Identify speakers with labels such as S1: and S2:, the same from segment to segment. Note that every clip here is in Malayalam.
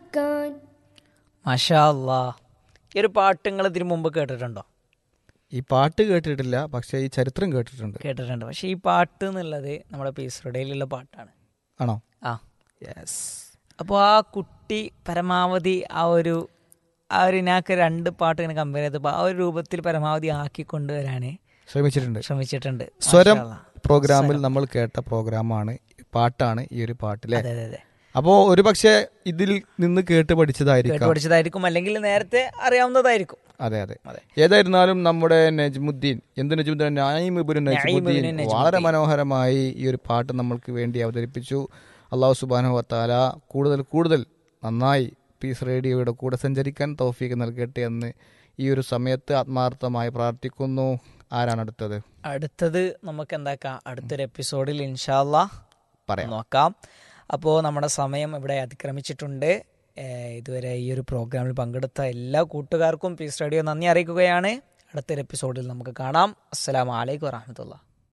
S1: മക്കാൻ
S2: മാഷാ അല്ലാ ഈ ഒരു പാട്ട് നിങ്ങൾ ഇതിനു മുമ്പ് കേട്ടിട്ടുണ്ടോ
S3: ഈ പാട്ട് കേട്ടിട്ടില്ല പക്ഷേ ഈ ചരിത്രം കേട്ടിട്ടുണ്ട്
S2: കേട്ടിട്ടുണ്ട് പക്ഷെ ഈ പാട്ട് എന്നുള്ളത് നമ്മുടെ പീസ് റേഡിയോയിലുള്ള പാട്ടാണ്
S3: ആണോ
S2: ആ
S3: യെസ്
S2: അപ്പോൾ ആ കുട്ടി പരമാവധി ആ ഒരു ആ ഒരു ഇതിനൊക്കെ രണ്ട് പാട്ട് ഇങ്ങനെ കമ്പയർ ചെയ്തപ്പോൾ ആ ഒരു രൂപത്തിൽ പരമാവധി ആക്കി കൊണ്ടുവരാൻ
S3: ശ്രമിച്ചിട്ടുണ്ട്
S2: ശ്രമിച്ചിട്ടുണ്ട്
S3: സ്വരം
S2: മാഷാ അല്ലാ.
S3: പ്രോഗ്രാമിൽ നമ്മൾ കേട്ട പ്രോഗ്രാമാണ് പാട്ടാണ് ഈ ഒരു പാട്ടിലെ
S2: അതെ അതെ അതെ
S3: അപ്പോൾ ഒരു പക്ഷേ ഇതിൽ നിന്ന് കേട്ട്
S2: കേട്ട്
S3: പഠിച്ചതായിരിക്കാം
S2: പഠിച്ചതായിരിക്കും അല്ലെങ്കിൽ നേരത്തെ അറിയാവുന്നതായിരിക്കും
S3: അതെ അതെ
S2: അതെ.
S3: ഏതായിരുന്നാലും നമ്മുടെ നജ്മുദ്ദീൻ എന്ത് നജ്മുദ്ദീൻ നായിം ഇബ്നു നജ്മുദ്ദീൻ
S2: ഇബ്നു നജ്മുദ്ദീൻ.
S3: വളരെ മനോഹരമായി ഈ ഒരു പാട്ട് നമ്മൾക്ക് വേണ്ടി അവതരിപ്പിച്ചു അള്ളാഹു സുബാനു വത്താല കൂടുതൽ കൂടുതൽ നന്നായി പീസ് റേഡിയോയുടെ കൂടെ സഞ്ചരിക്കാൻ തൗഫീക്ക് നൽകട്ടെ എന്ന് ഈ ഒരു സമയത്ത് ആത്മാർത്ഥമായി പ്രാർത്ഥിക്കുന്നു ആരാണ് അടുത്തത്
S2: അടുത്തത് നമുക്ക് എന്താക്കാം അടുത്തൊരു എപ്പിസോഡിൽ ഇൻഷാല്ലാ
S3: പറയാം
S2: നോക്കാം അപ്പോൾ നമ്മുടെ സമയം ഇവിടെ അതിക്രമിച്ചിട്ടുണ്ട് ഏഹ് ഇതുവരെ ഈ ഒരു പ്രോഗ്രാമിൽ പങ്കെടുത്ത എല്ലാ കൂട്ടുകാർക്കും പീസ് റേഡിയോ നന്ദി അറിയിക്കുകയാണ് അടുത്തൊരു എപ്പിസോഡിൽ നമുക്ക് കാണാം അസ്സലാമു അലൈക്കും വറഹമത്തുള്ള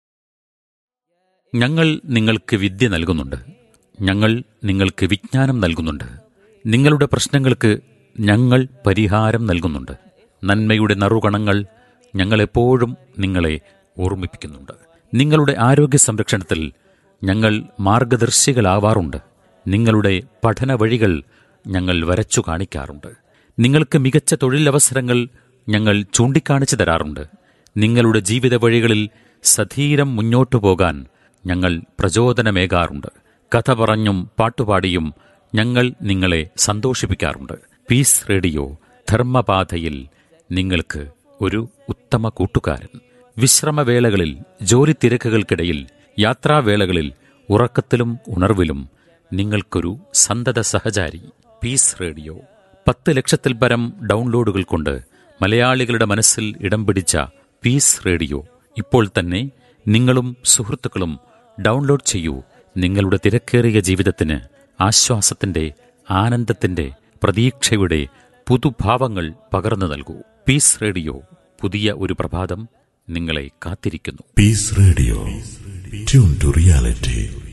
S4: ഞങ്ങൾ നിങ്ങൾക്ക് വിദ്യ നൽകുന്നുണ്ട് ഞങ്ങൾ നിങ്ങൾക്ക് വിജ്ഞാനം നൽകുന്നുണ്ട് നിങ്ങളുടെ പ്രശ്നങ്ങൾക്ക് ഞങ്ങൾ പരിഹാരം നൽകുന്നുണ്ട് നന്മയുടെ നറുകണങ്ങൾ ഞങ്ങളെപ്പോഴും നിങ്ങളെ ഓർമ്മിപ്പിക്കുന്നുണ്ട് നിങ്ങളുടെ ആരോഗ്യ സംരക്ഷണത്തിൽ ഞങ്ങൾ മാർഗദർശികളാവാറുണ്ട് നിങ്ങളുടെ പഠന വഴികൾ ഞങ്ങൾ വരച്ചു കാണിക്കാറുണ്ട് നിങ്ങൾക്ക് മികച്ച തൊഴിലവസരങ്ങൾ ഞങ്ങൾ ചൂണ്ടിക്കാണിച്ചു തരാറുണ്ട് നിങ്ങളുടെ ജീവിത വഴികളിൽ സധീരം മുന്നോട്ടു പോകാൻ ഞങ്ങൾ പ്രചോദനമേകാറുണ്ട് കഥ പറഞ്ഞും പാട്ടുപാടിയും ഞങ്ങൾ നിങ്ങളെ സന്തോഷിപ്പിക്കാറുണ്ട് പീസ് റേഡിയോ ധർമ്മപാതയിൽ നിങ്ങൾക്ക് ഒരു ഉത്തമ കൂട്ടുകാരൻ വിശ്രമവേളകളിൽ ജോലി തിരക്കുകൾക്കിടയിൽ യാത്രാവേളകളിൽ ഉറക്കത്തിലും ഉണർവിലും നിങ്ങൾക്കൊരു സന്തത സഹചാരി പീസ് റേഡിയോ പത്ത് ലക്ഷത്തിൽ പരം ഡൗൺലോഡുകൾ കൊണ്ട് മലയാളികളുടെ മനസ്സിൽ ഇടം പിടിച്ച പീസ് റേഡിയോ ഇപ്പോൾ തന്നെ നിങ്ങളും സുഹൃത്തുക്കളും ഡൗൺലോഡ് ചെയ്യൂ നിങ്ങളുടെ തിരക്കേറിയ ജീവിതത്തിന് ആശ്വാസത്തിന്റെ ആനന്ദത്തിന്റെ പ്രതീക്ഷയുടെ പുതുഭാവങ്ങൾ പകർന്നു നൽകൂ പീസ് റേഡിയോ പുതിയ ഒരു പ്രഭാതം നിങ്ങളെ കാത്തിരിക്കുന്നു
S5: Peace Radio. Tune to reality.